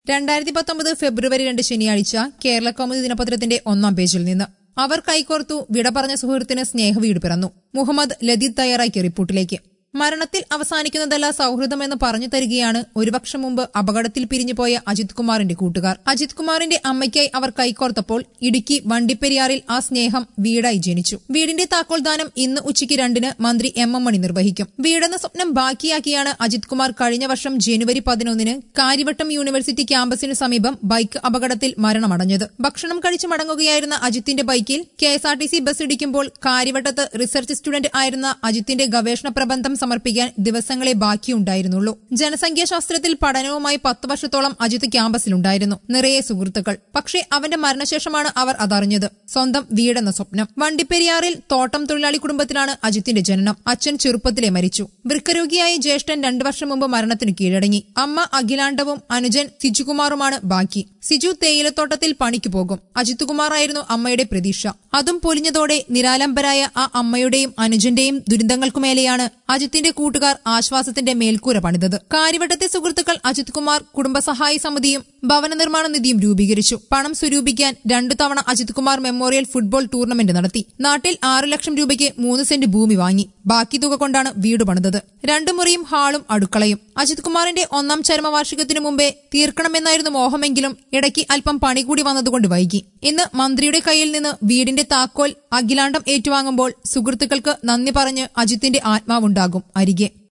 രണ്ടായിരത്തി പത്തൊമ്പത് ഫെബ്രുവരി രണ്ട് ശനിയാഴ്ച കേരള കൗമുദി ദിനപത്രത്തിന്റെ ഒന്നാം പേജിൽ നിന്ന് അവർ കൈകോർത്തു വിട പറഞ്ഞ സുഹൃത്തിന് സ്നേഹവീട് പിറന്നു മുഹമ്മദ് ലതീദ് തയ്യാറാക്കിയ റിപ്പോർട്ടിലേക്ക് മരണത്തിൽ അവസാനിക്കുന്നതല്ല സൗഹൃദമെന്ന് പറഞ്ഞു തരികയാണ് ഒരു വർഷം മുമ്പ് അപകടത്തിൽ പിരിഞ്ഞുപോയ അജിത് കുമാറിന്റെ കൂട്ടുകാർ അജിത് കുമാറിന്റെ അമ്മയ്ക്കായി അവർ കൈകോർത്തപ്പോൾ ഇടുക്കി വണ്ടിപ്പെരിയാറിൽ ആ സ്നേഹം വീടായി ജനിച്ചു വീടിന്റെ താക്കോൽദാനം ഇന്ന് ഉച്ചയ്ക്ക് രണ്ടിന് മന്ത്രി എം എം മണി നിർവഹിക്കും വീടെന്ന സ്വപ്നം ബാക്കിയാക്കിയാണ് അജിത് കുമാർ കഴിഞ്ഞ വർഷം ജനുവരി പതിനൊന്നിന് കാര്യവട്ടം യൂണിവേഴ്സിറ്റി ക്യാമ്പസിന് സമീപം ബൈക്ക് അപകടത്തിൽ മരണമടഞ്ഞത് ഭക്ഷണം കഴിച്ച് മടങ്ങുകയായിരുന്ന അജിത്തിന്റെ ബൈക്കിൽ K S R T C bus ഇടിക്കുമ്പോൾ കാര്യവട്ടത്ത് റിസർച്ച് സ്റ്റുഡന്റ് ആയിരുന്ന അജിത്തിന്റെ ഗവേഷണ പ്രബന്ധം സമർപ്പിക്കാൻ ദിവസങ്ങളെ ബാക്കിയുണ്ടായിരുന്നുള്ളൂ ജനസംഖ്യാശാസ്ത്രത്തിൽ പഠനവുമായി പത്ത് വർഷത്തോളം അജിത്ത് ക്യാമ്പസിലുണ്ടായിരുന്നു നിറയെ സുഹൃത്തുക്കൾ പക്ഷേ അവന്റെ മരണശേഷമാണ് അവർ അതറിഞ്ഞത് സ്വന്തം വീടെന്ന സ്വപ്നം വണ്ടിപ്പെരിയാറിൽ തോട്ടം തൊഴിലാളി കുടുംബത്തിലാണ് അജിത്തിന്റെ ജനനം അച്ഛൻ ചെറുപ്പത്തിലെ മരിച്ചു വൃക്കരോഗിയായ ജ്യേഷ്ഠൻ രണ്ടു വർഷം മുമ്പ് മരണത്തിന് കീഴടങ്ങി അമ്മ അഖിലാണ്ടവും അനുജൻ സിജുകുമാറുമാണ് ബാക്കി സിജു തേയിലത്തോട്ടത്തിൽ പണിക്ക് പോകും അജിത് കുമാറായിരുന്നു അമ്മയുടെ പ്രതീക്ഷ അതും പൊലിഞ്ഞതോടെ നിരാലംബരായ ആ അമ്മയുടെയും അനുജന്റെയും ദുരിതങ്ങൾക്കുമേലെയാണ് അജിത്തിന്റെ കൂട്ടുകാർ ആശ്വാസത്തിന്റെ മേൽക്കൂര പണിതത് കാര്യവട്ടത്തെ സുഹൃത്തുക്കൾ അജിത് കുമാർ കുടുംബസഹായ സമിതിയും ഭവന നിർമ്മാണ നിധിയും രൂപീകരിച്ചു പണം സ്വരൂപിക്കാൻ രണ്ടു തവണ Ajith Kumar memorial football tournament നടത്തി നാട്ടിൽ ആറു ലക്ഷം രൂപയ്ക്ക് മൂന്ന് സെന്റ് ഭൂമി വാങ്ങി ബാക്കി തുക കൊണ്ടാണ് വീട് പണിതത് രണ്ടു മുറിയും ഹാളും അടുക്കളയും അജിത് കുമാറിന്റെ ഒന്നാം ചരമവാർഷികത്തിനു മുമ്പേ തീർക്കണമെന്നായിരുന്നു മോഹമെങ്കിലും ഇടയ്ക്ക് അല്പം പണി കൂടി വന്നതുകൊണ്ട് വൈകി ഇന്ന് മന്ത്രിയുടെ കയ്യിൽ നിന്ന് വീടിന്റെ താക്കോൽ അഖിലാണ്ടം ഏറ്റുവാങ്ങുമ്പോൾ സുഹൃത്തുക്കൾക്ക് നന്ദി പറഞ്ഞ് അജിത്തിന്റെ ആത്മാവുണ്ടാകും അരികെ